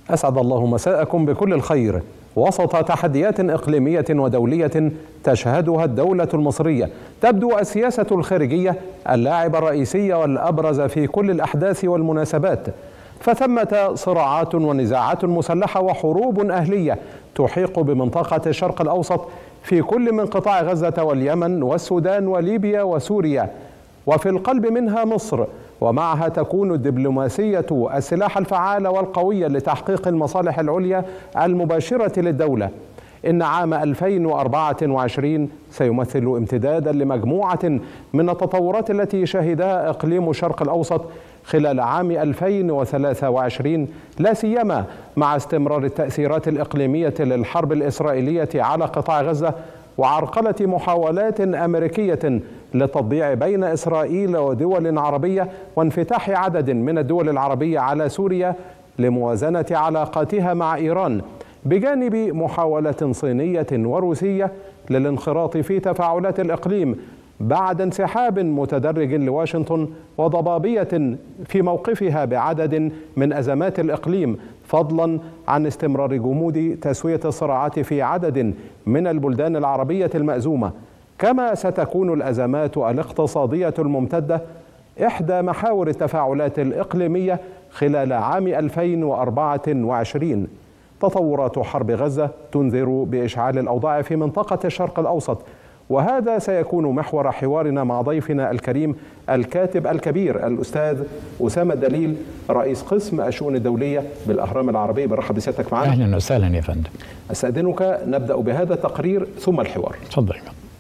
أسعد الله مساءكم بكل الخير وسط تحديات إقليمية ودولية تشهدها الدولة المصرية تبدو السياسة الخارجية اللاعب الرئيسي والأبرز في كل الأحداث والمناسبات فثمة صراعات ونزاعات مسلحة وحروب أهلية تحيق بمنطقة الشرق الأوسط في كل من قطاع غزة واليمن والسودان وليبيا وسوريا وفي القلب منها مصر ومعها تكون الدبلوماسية السلاح الفعال والقوي لتحقيق المصالح العليا المباشرة للدولة إن عام 2024 سيمثل امتدادا لمجموعة من التطورات التي شهدها إقليم الشرق الأوسط خلال عام 2023 لا سيما مع استمرار التأثيرات الإقليمية للحرب الإسرائيلية على قطاع غزة وعرقلة محاولات أمريكية للتطبيع بين إسرائيل ودول عربية وانفتاح عدد من الدول العربية على سوريا لموازنة علاقاتها مع إيران بجانب محاولة صينية وروسية للانخراط في تفاعلات الإقليم بعد انسحاب متدرج لواشنطن وضبابية في موقفها بعدد من أزمات الإقليم فضلا عن استمرار جمود تسوية الصراعات في عدد من البلدان العربية المأزومة كما ستكون الأزمات الاقتصادية الممتدة إحدى محاور التفاعلات الإقليمية خلال عام 2024 تطورات حرب غزة تنذر بإشعال الأوضاع في منطقة الشرق الأوسط وهذا سيكون محور حوارنا مع ضيفنا الكريم الكاتب الكبير الأستاذ أسامة دليل رئيس قسم الشؤون الدولية بالأهرام العربية برحب بسيادتك معنا أهلا وسهلا يا فندم أستأذنك نبدأ بهذا التقرير ثم الحوار تفضل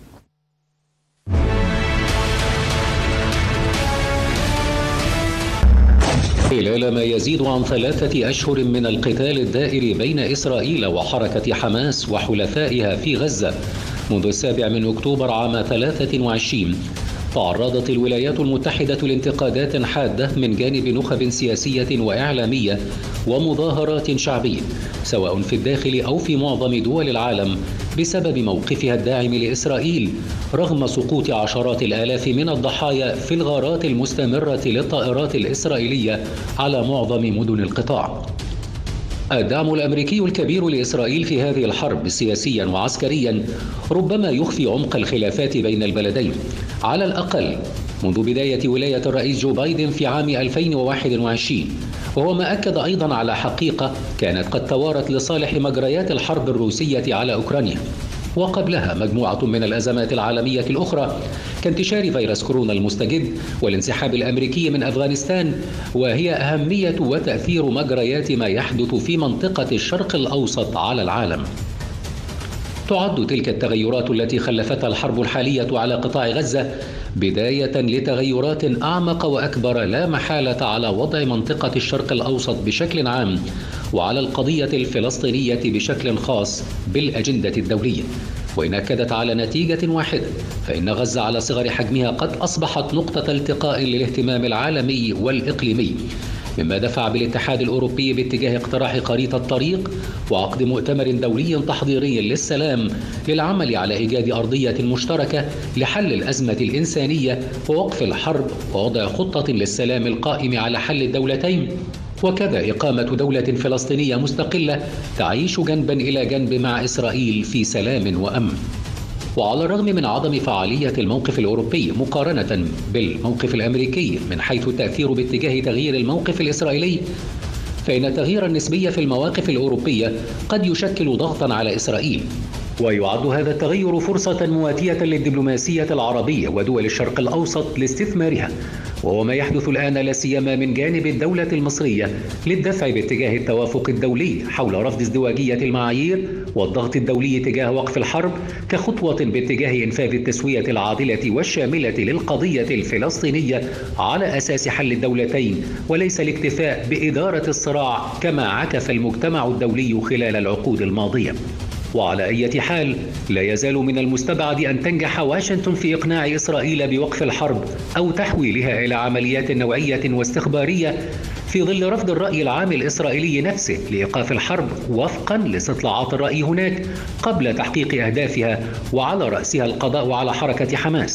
خلال ما يزيد عن ثلاثة أشهر من القتال الدائر بين إسرائيل وحركة حماس وحلفائها في غزة منذ السابع من أكتوبر عام 23 تعرضت الولايات المتحدة لانتقادات حادة من جانب نخب سياسية وإعلامية ومظاهرات شعبية سواء في الداخل أو في معظم دول العالم بسبب موقفها الداعم لإسرائيل رغم سقوط عشرات الآلاف من الضحايا في الغارات المستمرة للطائرات الإسرائيلية على معظم مدن القطاع الدعم الامريكي الكبير لاسرائيل في هذه الحرب سياسيا وعسكريا ربما يخفي عمق الخلافات بين البلدين على الاقل منذ بدايه ولايه الرئيس جو بايدن في عام 2021 وهو ما اكد ايضا على حقيقه كانت قد توارت لصالح مجريات الحرب الروسيه على اوكرانيا وقبلها مجموعة من الأزمات العالمية الأخرى كانتشار فيروس كورونا المستجد والانسحاب الأمريكي من أفغانستان وهي أهمية وتأثير مجريات ما يحدث في منطقة الشرق الأوسط على العالم. تعد تلك التغيرات التي خلفتها الحرب الحالية على قطاع غزة بداية لتغيرات أعمق وأكبر لا محالة على وضع منطقة الشرق الأوسط بشكل عام وعلى القضية الفلسطينية بشكل خاص بالأجندة الدولية وإن أكدت على نتيجة واحدة فإن غزة على صغر حجمها قد أصبحت نقطة التقاء للاهتمام العالمي والإقليمي مما دفع بالاتحاد الأوروبي باتجاه اقتراح خريطة طريق وعقد مؤتمر دولي تحضيري للسلام للعمل على إيجاد أرضية مشتركة لحل الأزمة الإنسانية ووقف الحرب ووضع خطة للسلام القائم على حل الدولتين وكذا إقامة دولة فلسطينية مستقلة تعيش جنبا إلى جنب مع إسرائيل في سلام وأمن وعلى الرغم من عدم فعالية الموقف الأوروبي مقارنة بالموقف الأمريكي من حيث التأثير باتجاه تغيير الموقف الإسرائيلي فإن التغيير النسبي في المواقف الأوروبية قد يشكل ضغطا على إسرائيل ويعد هذا التغير فرصة مواتية للدبلوماسية العربية ودول الشرق الأوسط لاستثمارها وهو ما يحدث الآن لا سيما من جانب الدولة المصرية للدفع باتجاه التوافق الدولي حول رفض ازدواجية المعايير والضغط الدولي تجاه وقف الحرب كخطوة باتجاه إنفاذ التسوية العادلة والشاملة للقضية الفلسطينية على أساس حل الدولتين وليس الاكتفاء بإدارة الصراع كما عكف المجتمع الدولي خلال العقود الماضية. وعلى أي حال لا يزال من المستبعد أن تنجح واشنطن في إقناع إسرائيل بوقف الحرب أو تحويلها إلى عمليات نوعية واستخبارية في ظل رفض الرأي العام الإسرائيلي نفسه لإيقاف الحرب وفقا لاستطلاعات الرأي هناك قبل تحقيق أهدافها وعلى رأسها القضاء على حركة حماس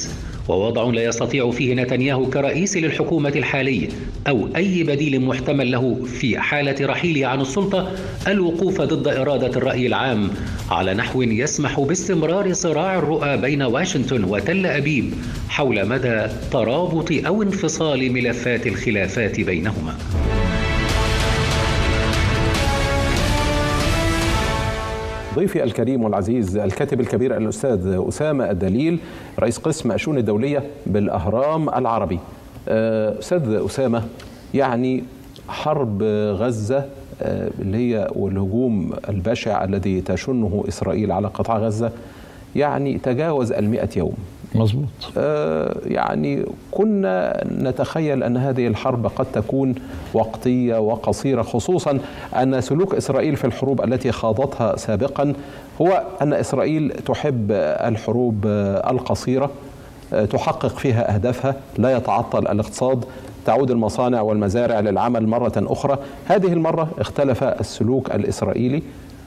ووضع لا يستطيع فيه نتنياهو كرئيس للحكومة الحالي أو أي بديل محتمل له في حالة رحيله عن السلطة الوقوف ضد إرادة الرأي العام على نحو يسمح باستمرار صراع الرؤى بين واشنطن وتل أبيب حول مدى ترابط أو انفصال ملفات الخلافات بينهما. ضيفي الكريم والعزيز الكاتب الكبير الأستاذ أسامة الدليل رئيس قسم الشؤون الدولية بالأهرام العربي أستاذ أسامة يعني حرب غزة اللي هي والهجوم البشع الذي تشنه إسرائيل على قطاع غزة يعني تجاوز المئة يوم مظبوط آه يعني كنا نتخيل أن هذه الحرب قد تكون وقتية وقصيرة خصوصا أن سلوك إسرائيل في الحروب التي خاضتها سابقا هو أن إسرائيل تحب الحروب القصيرة تحقق فيها أهدافها لا يتعطل الاقتصاد تعود المصانع والمزارع للعمل مرة أخرى هذه المرة اختلف السلوك الإسرائيلي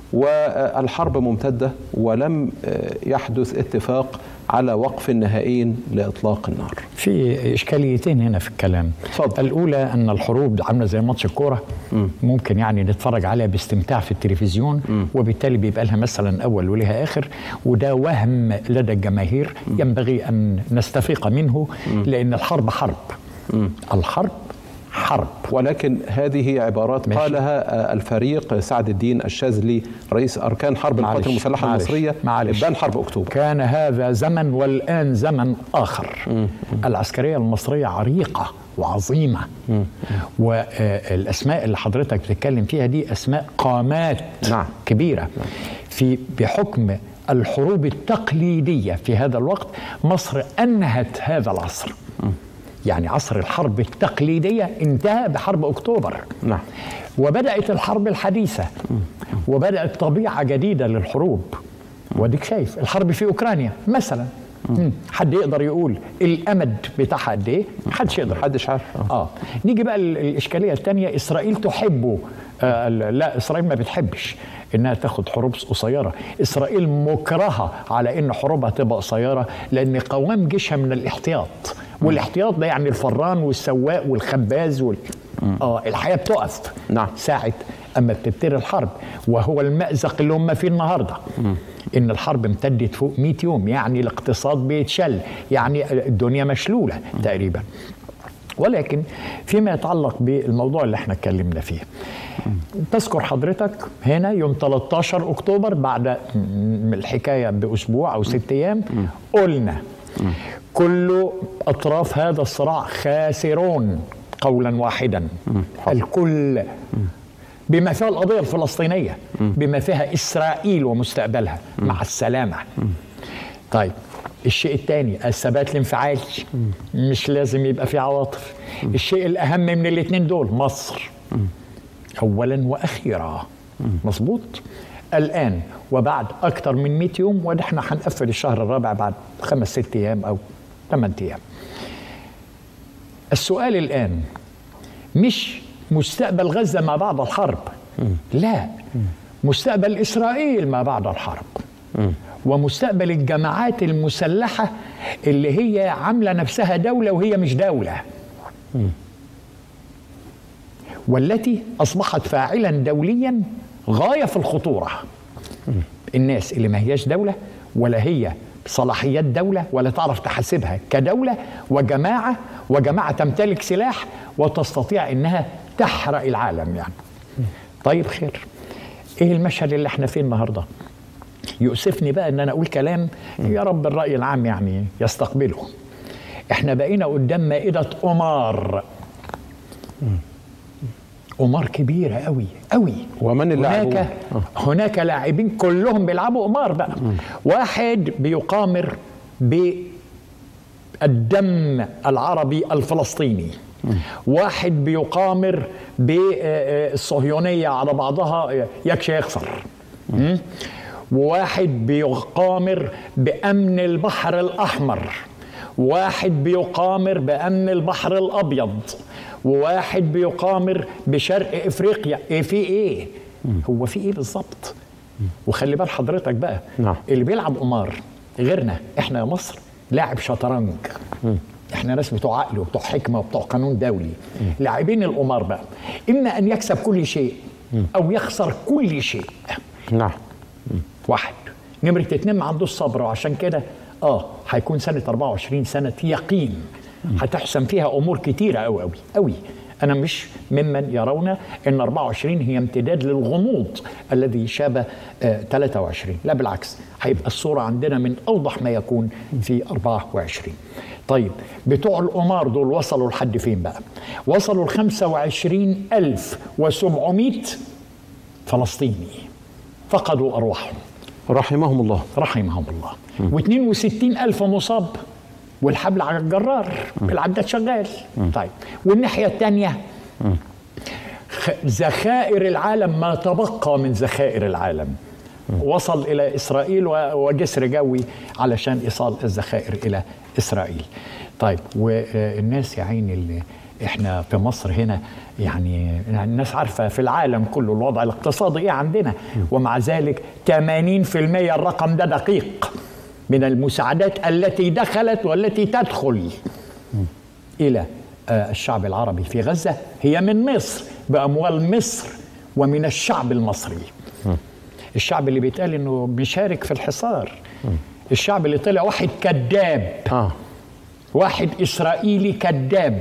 والحرب ممتدة ولم يحدث اتفاق على وقف نهائي لإطلاق النار في إشكاليتين هنا في الكلام فضل. الأولى أن الحروب عاملة زي ماتش الكورة ممكن يعني نتفرج عليها باستمتاع في التلفزيون م. وبالتالي بيبقى لها مثلا أول ولها آخر وده وهم لدى الجماهير م. ينبغي أن نستفيق منه م. لأن الحرب حرب م. الحرب حرب ولكن هذه عبارات ماشي. قالها الفريق سعد الدين الشاذلي رئيس اركان حرب القوات المسلحه معلش المصريه معلش ابان حرب اكتوبر كان هذا زمن والان زمن اخر م. العسكريه المصريه عريقه وعظيمه م. والاسماء اللي حضرتك بتتكلم فيها دي اسماء قامات نعم. كبيره نعم. في بحكم الحروب التقليديه في هذا الوقت مصر انهت هذا العصر م. يعني عصر الحرب التقليدية انتهى بحرب أكتوبر نعم. وبدأت الحرب الحديثة وبدأت طبيعة جديدة للحروب وديك شايف الحرب في أوكرانيا مثلا حد يقدر يقول الامد بتاعها قد ايه؟ محدش يقدر محدش عارف اه نيجي بقى الاشكاليه الثانيه اسرائيل تحبه آه لا اسرائيل ما بتحبش انها تاخد حروب قصيره اسرائيل مكرهه على ان حروبها تبقى قصيره لان قوام جيشها من الاحتياط والاحتياط ده يعني الفران والسواق والخباز وال... اه الحياه بتقف نعم ساعه اما بتبتدي الحرب وهو المازق اللي هم فيه النهارده م. ان الحرب امتدت فوق 100 يوم يعني الاقتصاد بيتشل يعني الدنيا مشلوله تقريبا ولكن فيما يتعلق بالموضوع اللي احنا اتكلمنا فيه تذكر حضرتك هنا يوم 13 اكتوبر بعد الحكايه باسبوع او ست ايام قلنا كل اطراف هذا الصراع خاسرون قولا واحدا الكل بما فيها القضيه الفلسطينيه بما فيها اسرائيل ومستقبلها مع السلامه طيب الشيء الثاني الثبات الانفعالي مش لازم يبقى في عواطف الشيء الاهم من الاثنين دول مصر اولا واخيرا مظبوط الان وبعد اكثر من 100 يوم ونحن هنقفل الشهر الرابع بعد خمس ست ايام او ثمان ايام السؤال الان مش مستقبل غزه ما بعد الحرب لا مستقبل اسرائيل ما بعد الحرب ومستقبل الجماعات المسلحه اللي هي عامله نفسها دوله وهي مش دوله والتي اصبحت فاعلا دوليا غايه في الخطوره الناس اللي ما هياش دوله ولا هي صلاحيات دوله ولا تعرف تحاسبها كدوله وجماعه وجماعه تمتلك سلاح وتستطيع انها تحرق العالم يعني طيب خير ايه المشهد اللي احنا فيه النهارده يؤسفني بقى ان انا اقول كلام يا رب الراي العام يعني يستقبله احنا بقينا قدام مائده قمار قمار كبيرة قوي قوي ومن اللاعبون؟ هناك هناك لاعبين كلهم بيلعبوا قمار بقى واحد بيقامر بالدم العربي الفلسطيني واحد بيقامر بالصهيونية على بعضها يكشي يخسر وواحد بيقامر بأمن البحر الأحمر واحد بيقامر بأمن البحر الأبيض وواحد بيقامر بشرق افريقيا ايه في ايه هو في ايه بالظبط وخلي بال حضرتك بقى نعم. اللي بيلعب قمار غيرنا احنا يا مصر لاعب شطرنج احنا ناس بتوع عقل وبتوع حكمه وبتوع قانون دولي لاعبين القمار بقى اما ان يكسب كل شيء او يخسر كل شيء نعم واحد نمرة اتنين ما عندوش صبر وعشان كده اه هيكون سنة 24 سنة يقين هتحسم فيها امور كتيرة قوي قوي قوي انا مش ممن يرون ان 24 هي امتداد للغموض الذي شابه آه 23 لا بالعكس هيبقى الصورة عندنا من اوضح ما يكون في 24 طيب بتوع القمار دول وصلوا لحد فين بقى وصلوا ل 25700 فلسطيني فقدوا ارواحهم رحمهم الله رحمهم الله و62 ألف مصاب والحبل على الجرار العداد شغال طيب والناحية الثانية ذخائر العالم ما تبقى من ذخائر العالم وصل إلى إسرائيل و- وجسر جوي علشان إيصال الذخائر إلى إسرائيل طيب والناس يا عيني اللي احنا في مصر هنا يعني الناس عارفه في العالم كله الوضع الاقتصادي ايه عندنا ومع ذلك 80% الرقم ده دقيق من المساعدات التي دخلت والتي تدخل الى آه، الشعب العربي في غزه هي من مصر باموال مصر ومن الشعب المصري الشعب اللي بيتقال انه بيشارك في الحصار الشعب اللي طلع واحد كذاب اه واحد اسرائيلي كذاب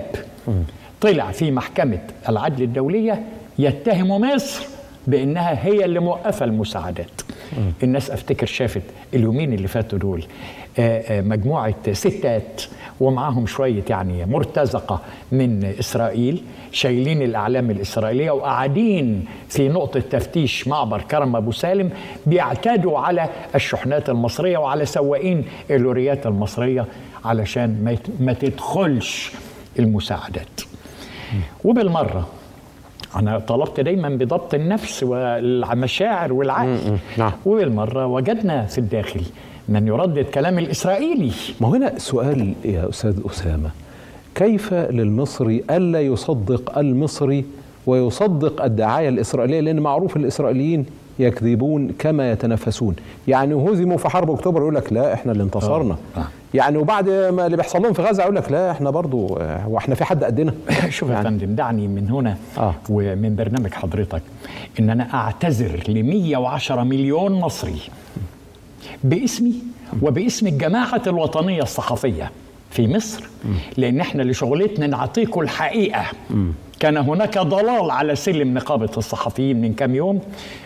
طلع في محكمه العدل الدوليه يتهم مصر بانها هي اللي موقفه المساعدات الناس افتكر شافت اليومين اللي فاتوا دول آه، آه، مجموعه ستات ومعاهم شويه يعني مرتزقه من اسرائيل شايلين الاعلام الاسرائيليه وقاعدين في نقطه تفتيش معبر كرم ابو سالم بيعتادوا على الشحنات المصريه وعلى سواقين اللوريات المصريه علشان ما يت- ما تدخلش المساعدات وبالمره انا طلبت دايما بضبط النفس والمشاعر والعقل نعم. وبالمره وجدنا في الداخل من يردد كلام الاسرائيلي ما هو هنا سؤال يا أستاذ أسامة كيف للمصري ألا يصدق المصري ويصدق الدعاية الإسرائيلية لأن معروف الإسرائيليين يكذبون كما يتنفسون يعني هزموا في حرب أكتوبر يقول لك لا إحنا اللي انتصرنا آه. آه. يعني وبعد ما اللي بيحصل لهم في غزة يقول لك لا إحنا برضو آه، واحنا في حد قدنا شوف يا فندم دعني من هنا آه. ومن برنامج حضرتك ان انا اعتذر ل 110 مليون مصري باسمي وباسم الجماعه الوطنيه الصحفيه في مصر لان احنا لشغلتنا نعطيكم الحقيقه كان هناك ضلال على سلم نقابه الصحفيين من كام يوم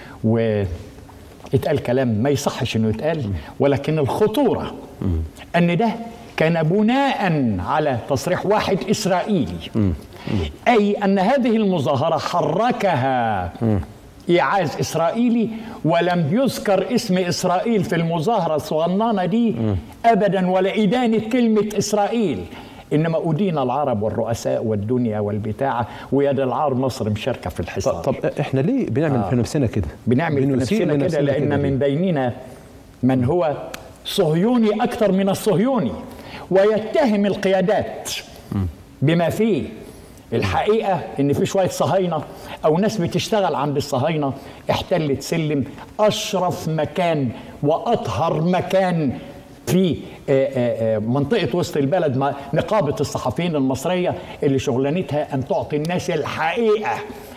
و اتقال كلام ما يصحش انه يتقال ولكن الخطوره ان ده كان بناء على تصريح واحد اسرائيلي اي ان هذه المظاهره حركها ايعاز اسرائيلي ولم يذكر اسم اسرائيل في المظاهره الصغننه دي ابدا ولا ادانه كلمه اسرائيل انما ادين العرب والرؤساء والدنيا والبتاعه ويد العار مصر مشاركه في الحصار طب احنا ليه بنعمل آه. في نفسنا كده بنعمل في بنسيء نفسنا كده لنفسنا لان ليه؟ من بيننا من هو صهيوني اكثر من الصهيوني ويتهم القيادات بما فيه الحقيقه ان في شويه صهاينه او ناس بتشتغل عند الصهاينه احتلت سلم اشرف مكان واطهر مكان في آه، آه، آه، منطقة وسط البلد مع نقابة الصحفيين المصرية اللي شغلانتها أن تعطي الناس الحقيقة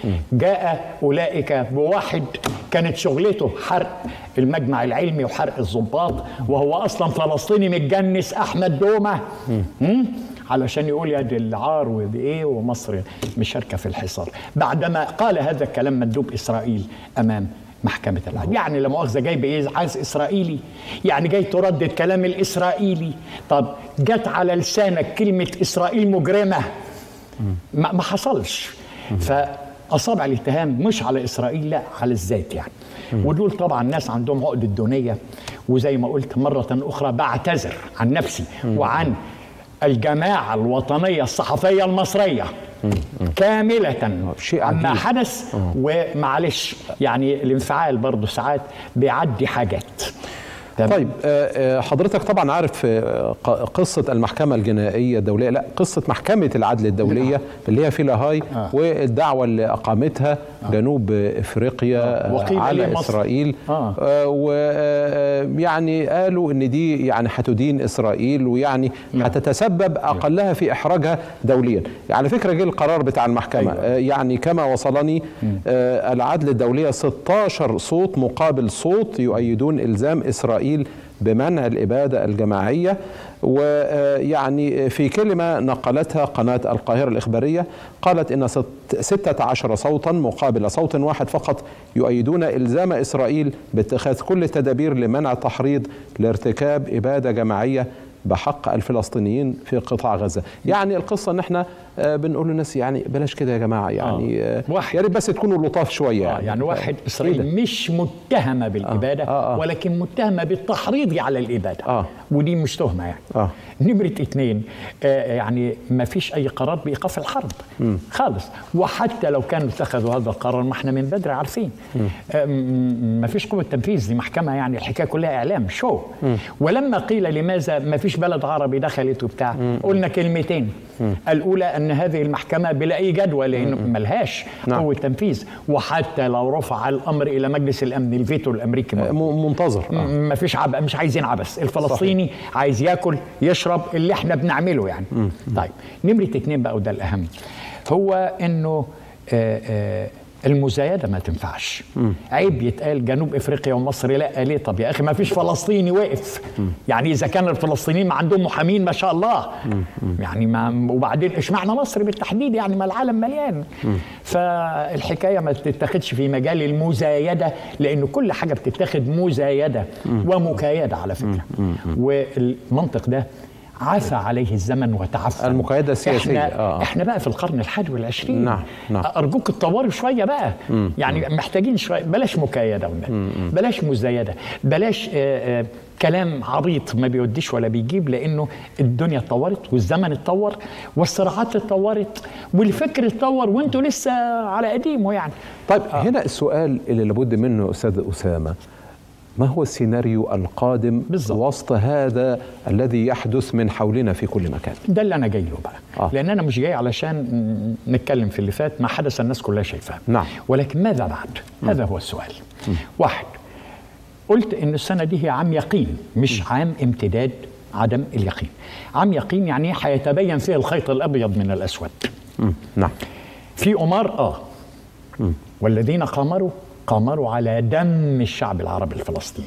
جاء أولئك بواحد كانت شغلته حرق المجمع العلمي وحرق الضباط وهو أصلا فلسطيني متجنس أحمد دومة مم؟ علشان يقول يا دي العار وبإيه ومصر مشاركة في الحصار بعدما قال هذا الكلام مندوب إسرائيل أمام محكمة العدل يعني لا مؤاخذة جاي بإيعاز إسرائيلي يعني جاي تردد كلام الإسرائيلي طب جت على لسانك كلمة إسرائيل مجرمة ما, ما حصلش فأصابع الاتهام مش على إسرائيل لا على الذات يعني ودول طبعا ناس عندهم عقد الدونية وزي ما قلت مرة أخرى بعتذر عن نفسي وعن الجماعة الوطنية الصحفية المصرية كاملة شيء عما عجيب. حدث ومعلش يعني الانفعال برضه ساعات بيعدي حاجات تمام. طيب آه، آه، حضرتك طبعا عارف آه، ق- قصة المحكمة الجنائية الدولية لا قصة محكمة العدل الدولية اللي هي في لاهاي آه. والدعوة اللي أقامتها جنوب إفريقيا آه، وقيل على لمصر. إسرائيل آه. ويعني قالوا إن دي يعني هتدين إسرائيل ويعني هتتسبب أقلها في إحراجها دوليا على فكرة جه القرار بتاع المحكمة أيوة. آه، يعني كما وصلني آه، العدل الدولية 16 صوت مقابل صوت يؤيدون إلزام إسرائيل بمنع الإبادة الجماعية ويعني في كلمة نقلتها قناة القاهرة الإخبارية قالت إن ست- 16 صوتا مقابل صوت واحد فقط يؤيدون إلزام إسرائيل باتخاذ كل التدابير لمنع تحريض لارتكاب إبادة جماعية بحق الفلسطينيين في قطاع غزة يعني القصة ان احنا آه، بنقول للناس يعني بلاش كده يا جماعة يعني آه، واحد. يا ريت بس تكونوا لطاف شوية آه يعني, يعني واحد إيه ده؟ اسرائيل مش متهمه بالاباده آه، آه. ولكن متهمه بالتحريض على الاباده آه. ودي مش تهمه يعني آه. نمره اثنين آه يعني ما فيش اي قرار بايقاف الحرب خالص وحتى لو كانوا اتخذوا هذا القرار ما احنا من بدري عارفين آه م- ما فيش قوه تنفيذ دي محكمه يعني الحكايه كلها اعلام شو ولما قيل لماذا ما فيش بلد عربي دخلت وبتاع قلنا كلمتين الاولى ان هذه المحكمه بلا اي جدوى لانه ملهاش نعم. قوه تنفيذ وحتى لو رفع الامر الى مجلس الامن الفيتو الامريكي آه، م- منتظر آه. ما فيش عب... مش عايزين عبث الفلسطيني صحيح. عايز ياكل يشرب اللي احنا بنعمله يعني طيب نمرة اتنين بقى وده الأهم هو إنه آه آه المزايدة ما تنفعش عيب يتقال جنوب افريقيا ومصر لا ليه طب يا اخي ما فيش فلسطيني وقف يعني اذا كان الفلسطينيين ما عندهم محامين ما شاء الله يعني ما وبعدين اشمعنى مصر بالتحديد يعني ما العالم مليان فالحكايه ما تتاخدش في مجال المزايده لانه كل حاجه بتتاخد مزايده ومكايده على فكره والمنطق ده عفى عليه الزمن وتعفى المقايدة السياسية. احنا, آه. آه. احنا بقى في القرن الحادي والعشرين نعم، نعم. ارجوك اتطوروا شويه بقى يعني محتاجين شويه بلاش مكايده والنبي. بلاش مزايده بلاش آه آه كلام عبيط ما بيوديش ولا بيجيب لانه الدنيا اتطورت والزمن اتطور والصراعات اتطورت والفكر اتطور وانتوا لسه على قديمه يعني طيب آه. هنا السؤال اللي لابد منه استاذ اسامه ما هو السيناريو القادم بالظبط. وسط هذا الذي يحدث من حولنا في كل مكان ده اللي انا جاي له بقى آه. آه. لان انا مش جاي علشان ن- نتكلم في اللي فات ما حدث الناس كلها شايفاه نعم. ولكن ماذا بعد هذا هو السؤال واحد قلت ان السنه دي هي عام يقين مش عام امتداد عدم اليقين عام يقين يعني إيه؟ هيتبين فيه الخيط الابيض من الاسود مم. نعم في أمار آه والذين قامروا قامروا على دم الشعب العربي الفلسطيني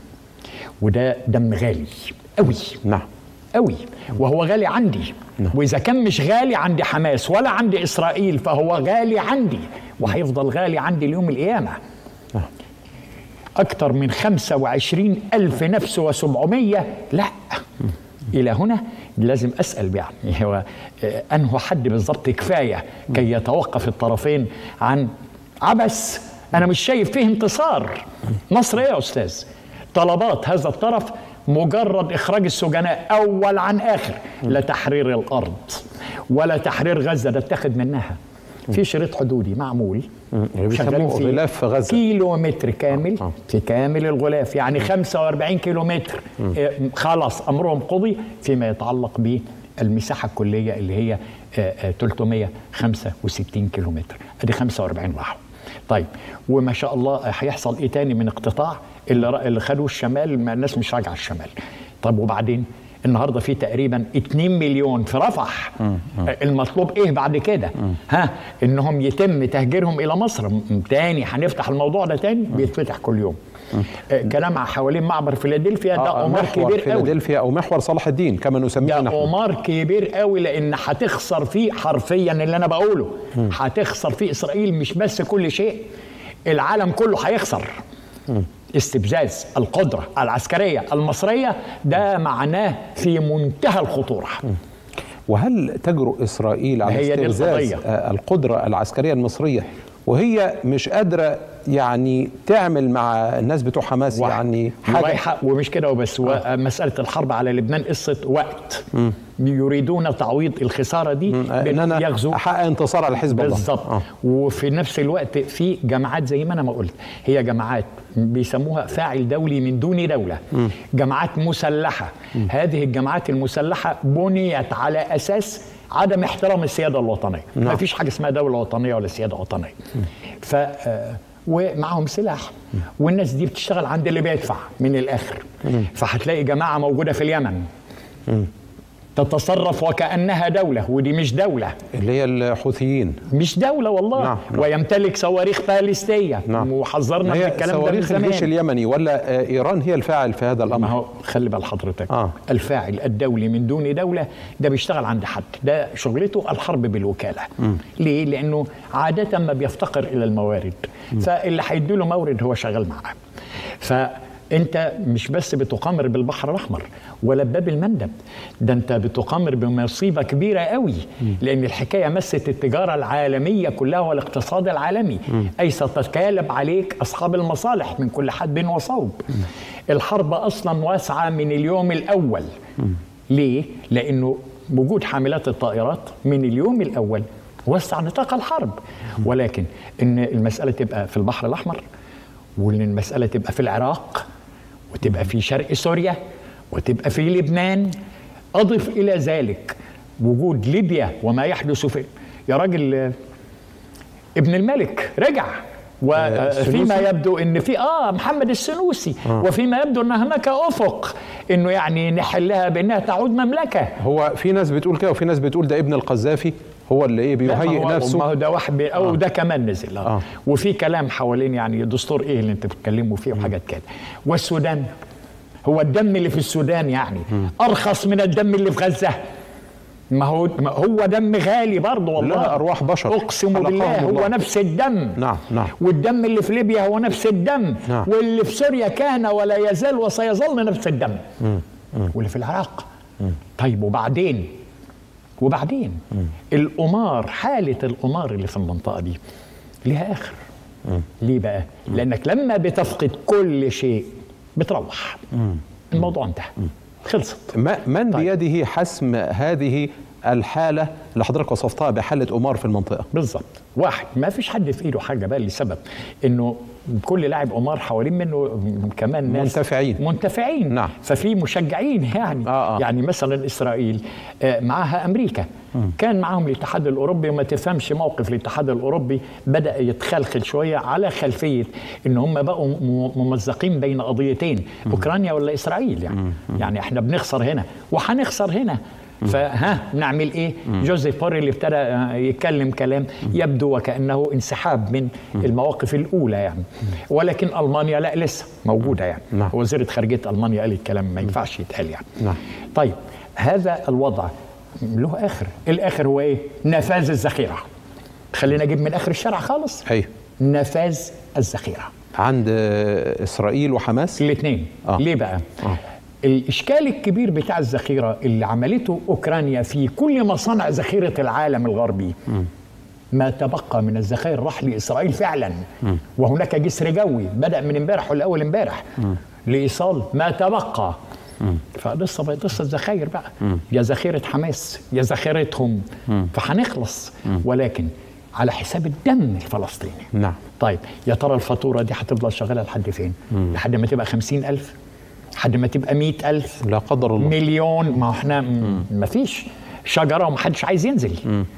وده دم غالي قوي نعم قوي وهو غالي عندي واذا كان مش غالي عند حماس ولا عند اسرائيل فهو غالي عندي وهيفضل غالي عندي ليوم القيامه أكثر من 25 ألف نفس وسبعمية لا إلى هنا لازم أسأل يعني هو آه، أنه حد بالضبط كفاية كي يتوقف الطرفين عن عبث أنا مش شايف فيه انتصار مصر إيه يا أستاذ طلبات هذا الطرف مجرد إخراج السجناء أول عن آخر لا تحرير الأرض ولا تحرير غزة ده اتخذ منها في شريط حدودي معمول اللي بيسموه شغالين فيه. غلاف في غزة. كيلو متر كامل آه. في كامل الغلاف يعني 45 كيلو متر آه، خلاص امرهم قضي فيما يتعلق بالمساحه الكليه اللي هي آه، آه، 365 كيلو متر ادي 45 راحوا طيب وما شاء الله هيحصل ايه تاني من اقتطاع اللي را- اللي خدوا الشمال ما الناس مش راجعه الشمال طب وبعدين النهارده في تقريبا 2 مليون في رفح المطلوب ايه بعد كده ها انهم يتم تهجيرهم الى مصر م- تاني هنفتح الموضوع ده تاني بيتفتح كل يوم آه، كلام حوالين معبر فيلادلفيا ده آه، قمار محور كبير قوي فيلادلفيا او محور صلاح الدين كما نسميه ده نحن قمار كبير قوي لان هتخسر فيه حرفيا اللي انا بقوله هتخسر فيه اسرائيل مش بس كل شيء العالم كله هيخسر استفزاز القدره العسكريه المصريه ده معناه في منتهى الخطوره وهل تجرؤ اسرائيل على هي دي استفزاز القضية. آه، القدره العسكريه المصريه وهي مش قادره يعني تعمل مع الناس بتوع حماس واحد. يعني حاجة حاجه ومش كده وبس آه. مسألة الحرب على لبنان قصة وقت يريدون تعويض الخسارة دي ان بأن انا يغزو احقق انتصار على حزب الله بالظبط آه. وفي نفس الوقت في جماعات زي ما انا ما قلت هي جماعات بيسموها فاعل دولي من دون دولة جماعات مسلحة هذه الجماعات المسلحة بنيت على أساس عدم احترام السيادة الوطنية ما فيش حاجة اسمها دولة وطنية ولا سيادة وطنية ف آه، ومعهم سلاح والناس دي بتشتغل عند اللي بيدفع من الآخر فهتلاقي جماعة موجودة في اليمن تتصرف وكأنها دولة ودي مش دولة اللي هي الحوثيين مش دولة والله نعم، نعم. ويمتلك صواريخ باليستية نعم. وحذرنا من هي الكلام ده من صواريخ الجيش زمان اليمني ولا آه، ايران هي الفاعل في هذا ما الامر هو خلي بال حضرتك آه. الفاعل الدولي من دون دولة ده بيشتغل عند حد ده شغلته الحرب بالوكالة ليه؟ لأنه عادة ما بيفتقر إلى الموارد فاللي هيديله مورد هو شغال معاه فأنت مش بس بتقامر بالبحر الأحمر ولا بباب المندب ده أنت بتقامر بمصيبة كبيرة قوي لأن الحكاية مست التجارة العالمية كلها والاقتصاد العالمي أي ستتكالب عليك أصحاب المصالح من كل حد وصوب الحرب أصلا واسعة من اليوم الأول ليه؟ لأنه وجود حاملات الطائرات من اليوم الأول وسع نطاق الحرب ولكن إن المسألة تبقى في البحر الأحمر وإن المسألة تبقى في العراق وتبقى في شرق سوريا وتبقى في لبنان أضف إلى ذلك وجود ليبيا وما يحدث في يا راجل آه، ابن الملك رجع وفيما يبدو ان في اه محمد السنوسي وفيما يبدو ان هناك افق انه يعني نحلها بانها تعود مملكه هو في ناس بتقول كده وفي ناس بتقول ده ابن القذافي هو اللي ايه لا، ما بيهيئ هو- ما نفسه هو ده واحد بي او ده كمان نزل آه. آه. وفي كلام حوالين يعني دستور ايه اللي انت بتتكلموا فيه وحاجات كده والسودان هو الدم اللي في السودان يعني ارخص من الدم اللي في غزه ما هو ما هو دم غالي برضه والله لا، أرواح بشر. اقسم خلقهم بالله هو الله. نفس الدم نعم، نعم. والدم اللي في ليبيا هو نفس الدم نعم. واللي في سوريا كان ولا يزال وسيظل نفس الدم واللي في العراق طيب وبعدين وبعدين القمار حالة القمار اللي في المنطقة دي ليها آخر ليه بقى؟ لأنك لما بتفقد كل شيء بتروح الموضوع انتهى خلصت ما من طيب. بيده حسم هذه الحالة اللي حضرتك وصفتها بحالة قمار في المنطقة بالظبط واحد ما فيش حد في ايده حاجه بقى لسبب انه كل لاعب قمار حوالين منه كمان ناس منتفعين. منتفعين نعم. ففي مشجعين يعني آه، آه. يعني مثلا اسرائيل آه، معها امريكا كان معهم الاتحاد الاوروبي وما تفهمش موقف الاتحاد الاوروبي بدا يتخلخل شويه على خلفيه ان هم بقوا م- ممزقين بين قضيتين اوكرانيا ولا اسرائيل يعني يعني احنا بنخسر هنا وهنخسر هنا فها نعمل ايه؟ جوزيف بوري اللي ابتدى آه، يتكلم كلام يبدو وكانه انسحاب من المواقف الاولى يعني ولكن المانيا لا لسه موجوده يعني نعم. وزيره خارجيه المانيا قال الكلام ما ينفعش يتقال يعني نعم. طيب هذا الوضع له اخر الاخر هو ايه؟ نفاذ الذخيره خلينا اجيب من اخر الشارع خالص أيوه نفاذ الذخيره عند آه، إسرائيل وحماس الاثنين آه. ليه بقى آه. الاشكال الكبير بتاع الذخيره اللي عملته اوكرانيا في كل مصانع ذخيره العالم الغربي ما تبقى من الذخائر راح لاسرائيل فعلا وهناك جسر جوي بدا من امبارح ولا اول امبارح لايصال ما تبقى فقصه بقت قصه ذخاير بقى يا ذخيره حماس يا ذخيرتهم فهنخلص ولكن على حساب الدم الفلسطيني نعم طيب يا ترى الفاتورة دي هتفضل شغالة لحد فين؟ لحد ما تبقى خمسين ألف لحد ما تبقى مئة ألف لا قدر الله مليون ما احنا ما فيش شجرة ومحدش عايز ينزل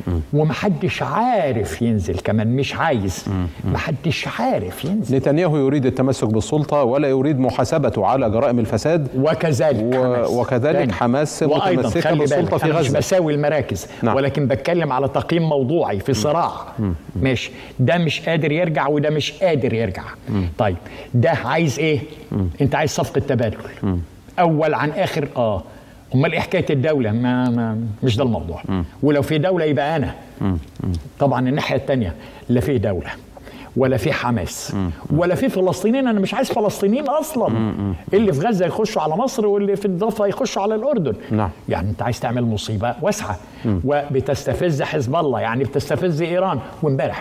ومحدش عارف ينزل كمان مش عايز محدش عارف ينزل نتنياهو يريد التمسك بالسلطة ولا يريد محاسبته على جرائم الفساد وكذلك و- حماس. وكذلك تاني. حماس وأيضاً متمسكة خلي بالسلطة بالك، في أنا مش غزة. بساوي المراكز نعم. ولكن بتكلم على تقييم موضوعي في صراع ماشي ده مش قادر يرجع وده مش قادر يرجع طيب ده عايز ايه انت عايز صفقة تبادل اول عن اخر اه امال ايه حكايه الدوله ما, ما مش ده الموضوع ولو في دوله يبقى انا طبعا الناحيه الثانيه لا في دوله ولا في حماس ولا في فلسطينيين انا مش عايز فلسطينيين اصلا اللي في غزه يخشوا على مصر واللي في الضفه يخشوا على الاردن نعم. يعني انت عايز تعمل مصيبه واسعه وبتستفز حزب الله يعني بتستفز ايران وامبارح بس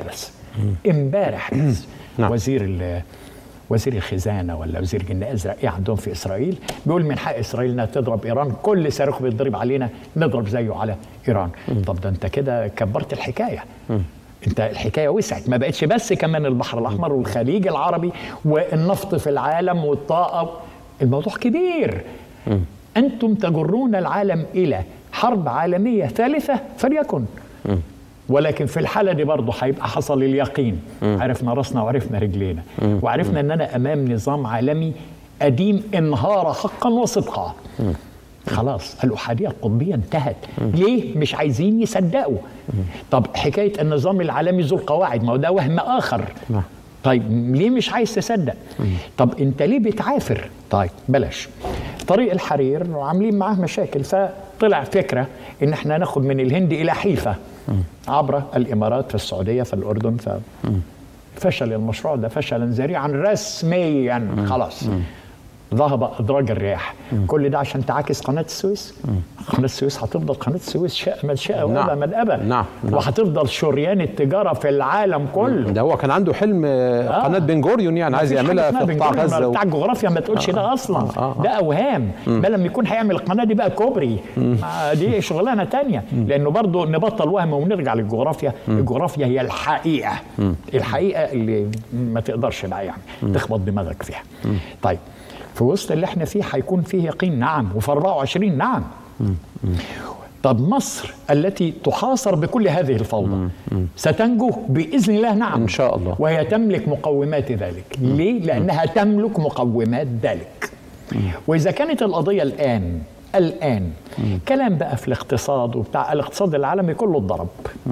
امبارح بس نعم. وزير ال- وزير الخزانه ولا وزير الجنة ازرق ايه عندهم في اسرائيل بيقول من حق اسرائيل انها تضرب ايران كل صاروخ بيتضرب علينا نضرب زيه على ايران طب ده انت كده كبرت الحكايه انت الحكايه وسعت ما بقتش بس كمان البحر الاحمر والخليج العربي والنفط في العالم والطاقه الموضوع كبير انتم تجرون العالم الى حرب عالميه ثالثه فليكن ولكن في الحالة دي برضه هيبقى حصل اليقين عرفنا راسنا وعرفنا رجلينا وعرفنا أننا أمام نظام عالمي قديم انهار حقا وصدقا خلاص الأحادية القطبية انتهت ليه مش عايزين يصدقوا طب حكاية النظام العالمي ذو القواعد ما هو ده وهم آخر طيب ليه مش عايز تصدق طب انت ليه بتعافر طيب بلاش طريق الحرير عاملين معاه مشاكل فطلع فكرة ان احنا ناخد من الهند الى حيفا عبر الامارات في السعودية في الاردن ف فشل المشروع ده فشلا ذريعا رسميا خلاص ذهب ادراج الرياح كل ده عشان تعاكس قناه السويس قناه السويس هتفضل قناه السويس شاء من شاء نعم. وابى من ابى نعم. نعم. وهتفضل شريان التجاره في العالم كله ده هو كان عنده حلم آه، قناه بن جوريون يعني عايز مفيش حاجة يعملها اسمها في قطاع بنجوريون ولا غزه و... بتاع الجغرافيا ما تقولش ده اصلا آه، آه. ده اوهام ده لما يكون هيعمل القناه دي بقى كوبري ما دي شغلانه تانية لانه برضو نبطل وهم ونرجع للجغرافيا الجغرافيا هي الحقيقه الحقيقه اللي ما تقدرش بقى يعني تخبط دماغك فيها طيب في وسط اللي احنا فيه هيكون فيه يقين نعم وفي 24 نعم طب مصر التي تحاصر بكل هذه الفوضى ستنجو باذن الله نعم إن شاء الله. وهي تملك مقومات ذلك ليه لانها تملك مقومات ذلك واذا كانت القضيه الان الان كلام بقى في الاقتصاد وبتاع الاقتصاد العالمي كله اتضرب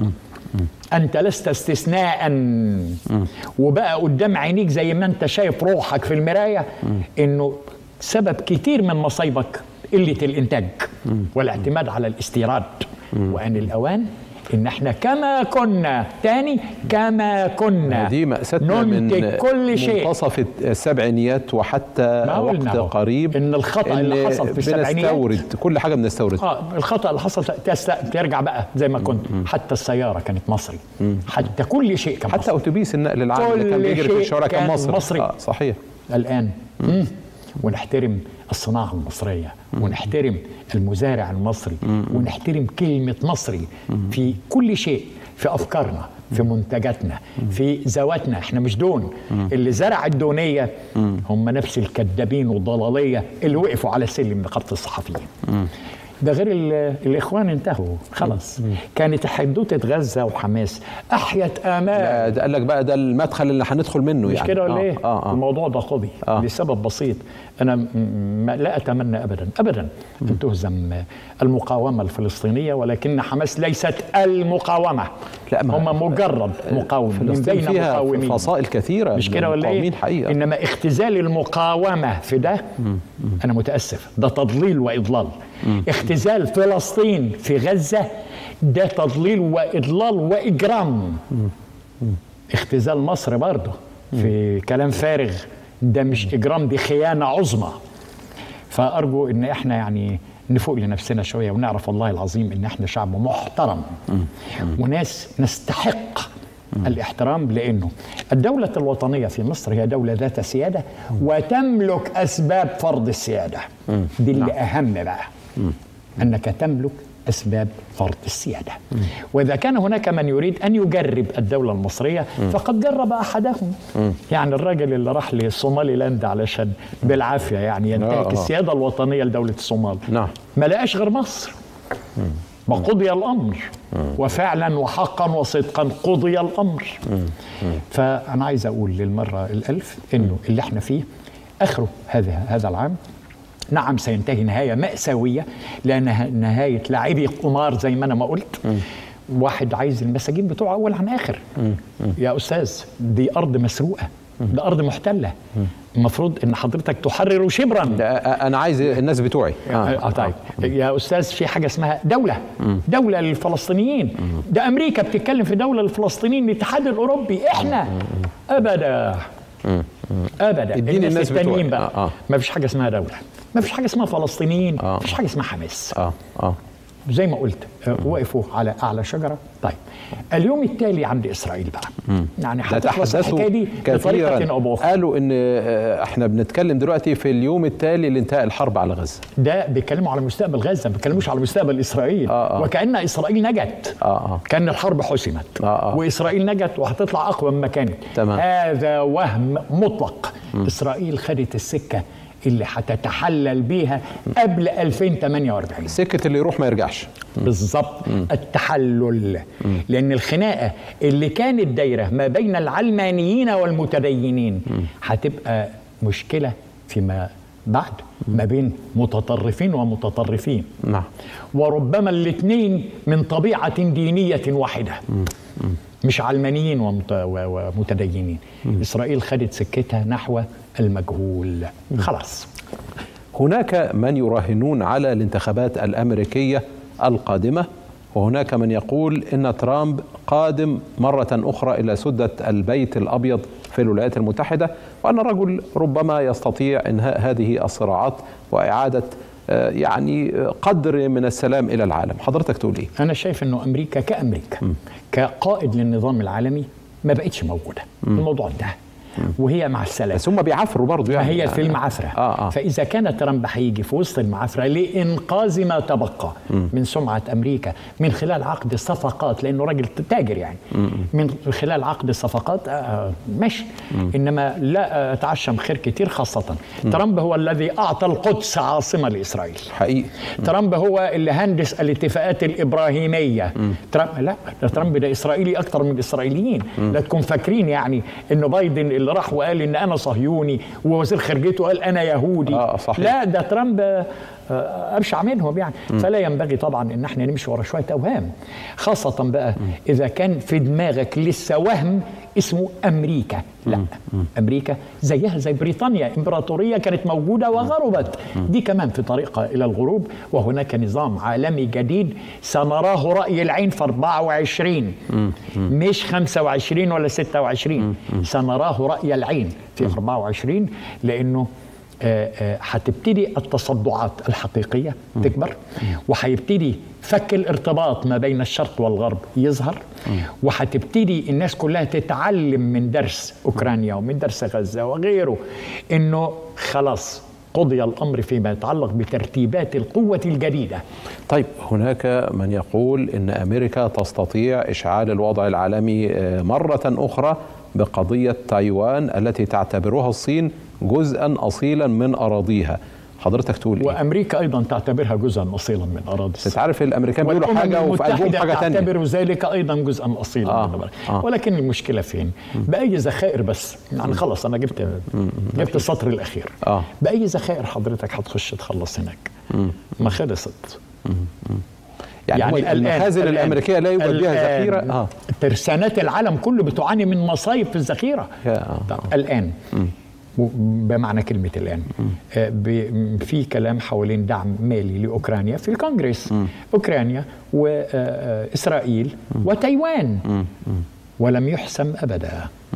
انت لست استثناء وبقى قدام عينيك زي ما انت شايف روحك في المرايه انه سبب كتير من مصايبك قله الانتاج والاعتماد على الاستيراد وان الاوان ان احنا كما كنا تاني كما كنا دي مأساتنا من ننتج كل شيء منتصف السبعينيات وحتى ما قلنا وقت أهو. قريب إن الخطأ اللي حصل في السبعينيات بنستورد كل حاجه بنستورد اه الخطا اللي حصل تست... ترجع بقى زي ما كنت حتى السياره كانت مصري حتى كل شيء كان حتى مصري. اتوبيس النقل العام اللي كان كل بيجري في شيء الشوارع كان كان مصري مصري. آه صحيح الان مم. ونحترم الصناعه المصريه ونحترم المزارع المصري ونحترم كلمه مصري في كل شيء في افكارنا في منتجاتنا في ذواتنا احنا مش دون اللي زرع الدونيه هم نفس الكذابين والضلاليه اللي وقفوا على سلم نقابه الصحفيين ده غير ال- الاخوان انتهوا خلاص كانت حدوته غزه وحماس احيت امال آه، ده قال لك بقى ده المدخل اللي هندخل منه مش يعني كده ولا آه، ايه؟ اه اه الموضوع ده قضي آه. لسبب بسيط انا م- م- لا اتمنى ابدا ابدا ان تهزم المقاومه الفلسطينيه ولكن حماس ليست المقاومه لا، ما- هم مجرد مقاوم من فلسطين بين فيها مقاومين فصائل كثيره مش من كده ولا المقاومين ايه؟ حقيقه انما اختزال المقاومه في ده انا متاسف ده تضليل واضلال اختزال فلسطين في غزه ده تضليل واضلال واجرام اختزال مصر برضه في كلام فارغ ده مش اجرام دي خيانه عظمى فارجو ان احنا يعني نفوق لنفسنا شويه ونعرف والله العظيم ان احنا شعب محترم وناس نستحق الاحترام لانه الدوله الوطنيه في مصر هي دوله ذات سياده وتملك اسباب فرض السياده دي اللي اهم بقى انك تملك اسباب فرض السياده واذا كان هناك من يريد ان يجرب الدوله المصريه فقد جرب احدهم يعني الراجل اللي راح لصومالي لاند علشان بالعافيه يعني آه، ينتهك آه. السياده الوطنيه لدوله الصومال نعم. ما لقاش غير مصر وقضي الامر وفعلا وحقا وصدقا قضي الامر فانا عايز اقول للمره الالف انه اللي احنا فيه اخره هذا هذا العام نعم سينتهي نهايه ماساويه لانها نهايه لاعبي قمار زي ما انا ما قلت واحد عايز المساجين بتوعه اول عن اخر يا استاذ دي ارض مسروقه ده ارض محتله المفروض ان حضرتك تحرر شبرا ده آه، انا عايز الناس بتوعي آه طيب يا استاذ في حاجه اسمها دوله دوله للفلسطينيين ده امريكا بتتكلم في دوله للفلسطينيين الاتحاد الاوروبي احنا ابدا ابدا اديني الناس التانيين بتوعي. بقى آه، آه. ما فيش حاجه اسمها دوله ما فيش حاجه اسمها فلسطينيين آه. ما فيش حاجه اسمها حماس اه اه زي ما قلت آه، وقفوا على اعلى شجره طيب اليوم التالي عند اسرائيل بقى يعني ده هتخلص تحدثوا الحكايه دي بطريقه كثيرا او باخرى قالوا ان آه، احنا بنتكلم دلوقتي في اليوم التالي لانتهاء الحرب على غزه ده بيتكلموا على مستقبل غزه ما بيتكلموش على مستقبل اسرائيل آه، آه. وكان اسرائيل نجت آه، آه. كان الحرب حسمت آه، آه. واسرائيل نجت وهتطلع اقوى مما كانت تمام. هذا وهم مطلق اسرائيل خدت السكه اللي هتتحلل بيها قبل 2048 سكه اللي يروح ما يرجعش بالظبط التحلل لان الخناقه اللي كانت دايره ما بين العلمانيين والمتدينين هتبقى مشكله فيما بعد ما بين متطرفين ومتطرفين نعم وربما الاثنين من طبيعه دينيه واحده مش علمانيين ومت- و- ومتدينين اسرائيل خدت سكتها نحو المجهول خلاص هناك من يراهنون على الانتخابات الامريكيه القادمه وهناك من يقول ان ترامب قادم مره اخرى الى سده البيت الابيض في الولايات المتحده وان الرجل ربما يستطيع انهاء هذه الصراعات واعاده آه، يعني آه، قدر من السلام الى العالم حضرتك تقول ايه انا شايف انه امريكا كامريكا كقائد للنظام العالمي ما بقتش موجوده الموضوع انتهى وهي مع السلامه بس هم بيعافروا برضه يعني فهي في المعافرة آه آه. فإذا كان ترامب هيجي في وسط المعافرة لإنقاذ ما تبقى من سمعة أمريكا من خلال عقد الصفقات لأنه راجل تاجر يعني من خلال عقد الصفقات آه ماشي إنما لا أتعشم خير كتير خاصة ترامب هو الذي أعطى القدس عاصمة لإسرائيل حقيقي ترامب هو اللي هندس الاتفاقات الابراهيميه ترامب لا ده ترامب ده اسرائيلي اكتر من الاسرائيليين لا تكون فاكرين يعني انه بايدن اللي راح وقال ان انا صهيوني ووزير خارجيته قال انا يهودي آه، صحيح. لا ده ترامب آه، ابشع منهم يعني فلا ينبغي طبعا ان احنا نمشي ورا شويه اوهام خاصه بقى اذا كان في دماغك لسه وهم اسمه امريكا لا امريكا زيها زي بريطانيا امبراطوريه كانت موجوده وغربت دي كمان في طريقها الى الغروب وهناك نظام عالمي جديد سنراه راي العين في 24 مش 25 ولا 26 سنراه راي العين في 24 لانه آه، آه، هتبتدي التصدعات الحقيقية تكبر وهيبتدي فك الارتباط ما بين الشرق والغرب يظهر وهتبتدي الناس كلها تتعلم من درس أوكرانيا ومن درس غزة وغيره إنه خلاص قضي الأمر فيما يتعلق بترتيبات القوة الجديدة طيب هناك من يقول ان امريكا تستطيع اشعال الوضع العالمي آه، مره اخرى بقضيه تايوان التي تعتبرها الصين جزءا اصيلا من اراضيها حضرتك تقول ايه؟ وأمريكا أيضا تعتبرها جزءا أصيلا من أراضي بس عارف الامريكان بيقولوا والأمم حاجه وفي قلبهم المتحدة حاجه تانية تعتبر ذلك أيضا جزءا أصيلا آه، من البلد. آه. ولكن المشكلة فين؟ بأي ذخائر بس يعني خلص أنا جبت جبت السطر الأخير آه. بأي ذخائر حضرتك هتخش تخلص هناك؟ ما خلصت يعني, يعني الآن- المخازن الآن- الامريكيه لا يوجد بها الآن ذخيره اه ترسانات العالم كله بتعاني من مصايب في الذخيرة يا- آه. طب الآن و- بمعنى كلمة الآن آه، ب- في كلام حوالين دعم مالي لأوكرانيا في الكونغرس أوكرانيا وإسرائيل وتايوان ولم يحسم أبدا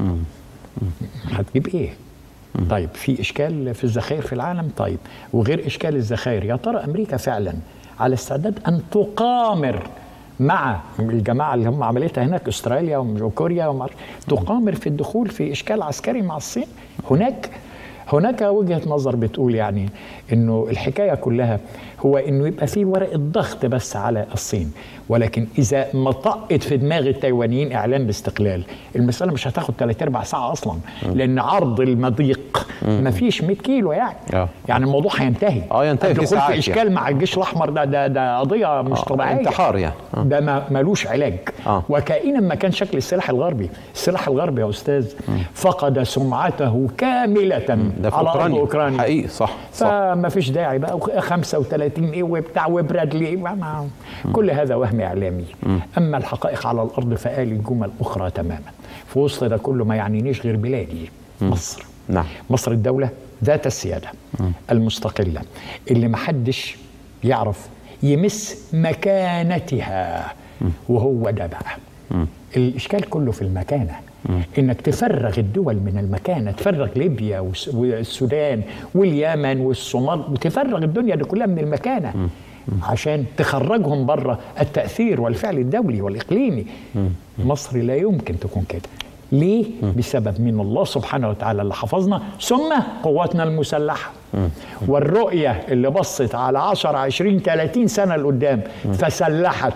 هتجيب إيه؟ طيب في إشكال في الذخائر في العالم طيب وغير إشكال الذخائر يا ترى أمريكا فعلا على استعداد أن تقامر مع الجماعة اللي هم عملتها هناك أستراليا وكوريا ومع تقامر في الدخول في إشكال عسكري مع الصين هناك هناك وجهة نظر بتقول يعني انه الحكاية كلها هو انه يبقى في ورقة ضغط بس على الصين ولكن اذا ما طقت في دماغ التايوانيين اعلان الاستقلال المسألة مش هتاخد ثلاث ارباع ساعة اصلا لان عرض المضيق ما فيش 100 كيلو يعني آه. يعني الموضوع هينتهي آه، ينتهي في الدخول ساعات في اشكال مع الجيش الاحمر ده ده ده قضية مش آه، طبيعية انتحار يعني. آه. ده ما ملوش علاج آه. وكائنا ما كان شكل السلاح الغربي السلاح الغربي يا استاذ فقد سمعته كامله ده في على ارض اوكرانيا اوكرانيا حقيقي صح صح فما فيش داعي بقى وخ- 35 ايه وبتاع وبرادلي إيه ما- ما- كل هذا وهم اعلامي اما الحقائق على الارض فآل جمل اخرى تماما في وسط ده كله ما يعنينيش غير بلادي مصر نعم مصر الدولة ذات السيادة المستقلة اللي محدش يعرف يمس مكانتها وهو ده بقى الإشكال كله في المكانة إنك تفرغ الدول من المكانة تفرغ ليبيا والس- والسودان واليمن والصومال وتفرغ الدنيا دي كلها من المكانة عشان تخرجهم بره التاثير والفعل الدولي والاقليمي مصر لا يمكن تكون كده ليه؟ بسبب من الله سبحانه وتعالى اللي حفظنا ثم قواتنا المسلحة والرؤية اللي بصت على 10 20 30 سنة لقدام فسلحت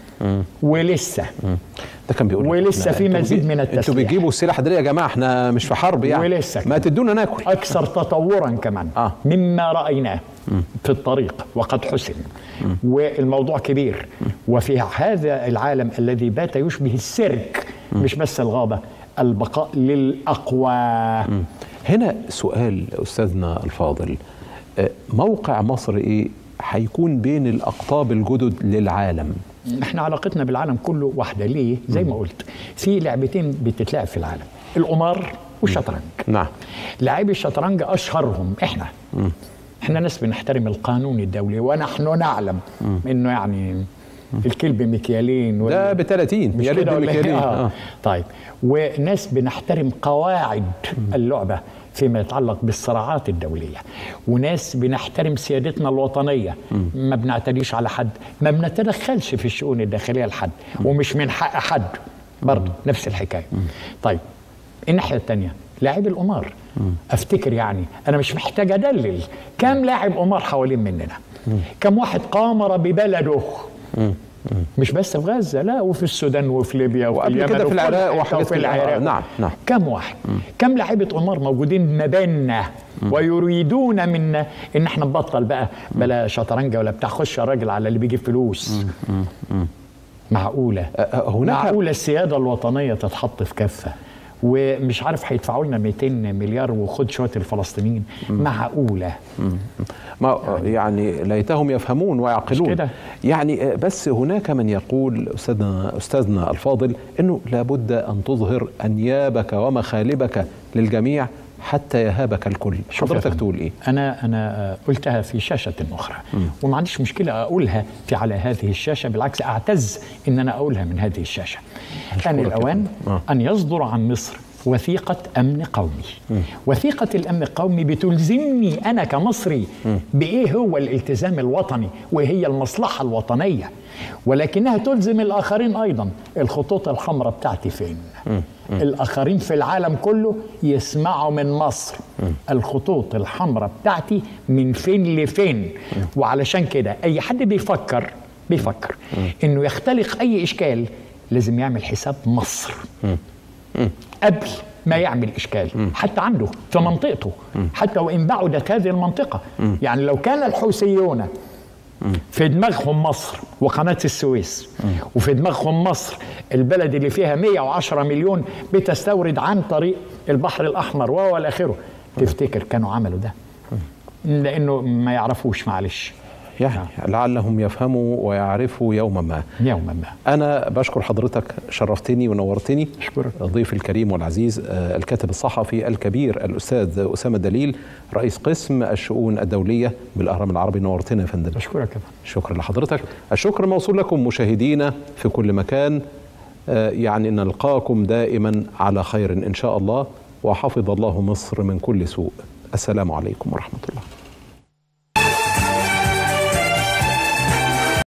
ولسه ده كان بيقول ولسه إحنا- في انتوا مزيد بتجي- من انتوا التسليح. بتجيبوا السلاح ده يا جماعه احنا مش في حرب يعني ولسه ما كمان. تدونا ناكل أكثر تطورا كمان آه. مما رأيناه في الطريق وقد حسن والموضوع كبير وفي هذا العالم الذي بات يشبه السيرك مش بس الغابة البقاء للأقوى هنا سؤال استاذنا الفاضل آه، موقع مصر ايه هيكون بين الاقطاب الجدد للعالم احنا علاقتنا بالعالم كله واحدة ليه زي ما قلت في لعبتين بتتلعب في العالم القمار والشطرنج نعم لاعبي الشطرنج اشهرهم احنا احنا ناس بنحترم القانون الدولي ونحن نعلم انه يعني الكل بمكيالين وال- ده ب 30 مش يا ريت كده ولا إيه؟ بمكيالين آه. آه. طيب وناس بنحترم قواعد اللعبه فيما يتعلق بالصراعات الدوليه وناس بنحترم سيادتنا الوطنيه ما بنعتديش على حد ما بنتدخلش في الشؤون الداخليه لحد ومش من حق حد برضه نفس الحكايه طيب الناحيه الثانيه لاعب القمار افتكر يعني انا مش محتاج ادلل كم لاعب قمار حوالين مننا كم واحد قامر ببلده مش بس في غزه لا وفي السودان وفي ليبيا وفي وقبل اليمن كده في وفي كل العراق حتة وحاجات وفي كده. آه، العراق نعم، نعم. كم واحد كم لعيبه قمار موجودين مبانة ويريدون منا ان احنا نبطل بقى بلا شطرنج ولا بتاع خش الراجل على اللي بيجيب فلوس معقوله آه، هناك- معقوله السياده الوطنيه تتحط في كفه ومش عارف هيدفعوا لنا 200 مليار وخد شويه الفلسطينيين معقوله ما يعني ليتهم يفهمون ويعقلون مش كده؟ يعني آه، بس هناك من يقول استاذنا استاذنا الفاضل انه لابد ان تظهر انيابك ومخالبك للجميع حتى يهابك الكل شوف يا حضرتك فندم، تقول ايه انا انا آه، قلتها في شاشه اخرى وما عنديش مشكله اقولها في على هذه الشاشه بالعكس اعتز ان انا اقولها من هذه الشاشه كان يا الاوان فندم. آه. ان يصدر عن مصر وثيقة أمن قومي وثيقة الأمن القومي بتلزمني أنا كمصري بإيه هو الالتزام الوطني وهي المصلحة الوطنية ولكنها تلزم الآخرين أيضا الخطوط الحمراء بتاعتي فين الآخرين في العالم كله يسمعوا من مصر الخطوط الحمراء بتاعتي من فين لفين وعلشان كده أي حد بيفكر بيفكر إنه يختلق أي إشكال لازم يعمل حساب مصر قبل ما يعمل اشكال حتى عنده في منطقته حتى وان بعدت هذه المنطقه يعني لو كان الحوثيون في دماغهم مصر وقناه السويس وفي دماغهم مصر البلد اللي فيها 110 مليون بتستورد عن طريق البحر الاحمر والى اخره تفتكر كانوا عملوا ده لانه ما يعرفوش معلش يعني لعلهم يفهموا ويعرفوا يوما ما يوما ما أنا بشكر حضرتك شرفتني ونورتني أشكرك. ضيف الكريم والعزيز آه، الكاتب الصحفي الكبير الأستاذ أسامة دليل رئيس قسم الشؤون الدولية بالأهرام العربي نورتنا يا فندم اشكرك يا فندم شكرا لحضرتك الشكر موصول لكم مشاهدينا في كل مكان آه، يعني نلقاكم دائما على خير إن شاء الله وحفظ الله مصر من كل سوء السلام عليكم ورحمة الله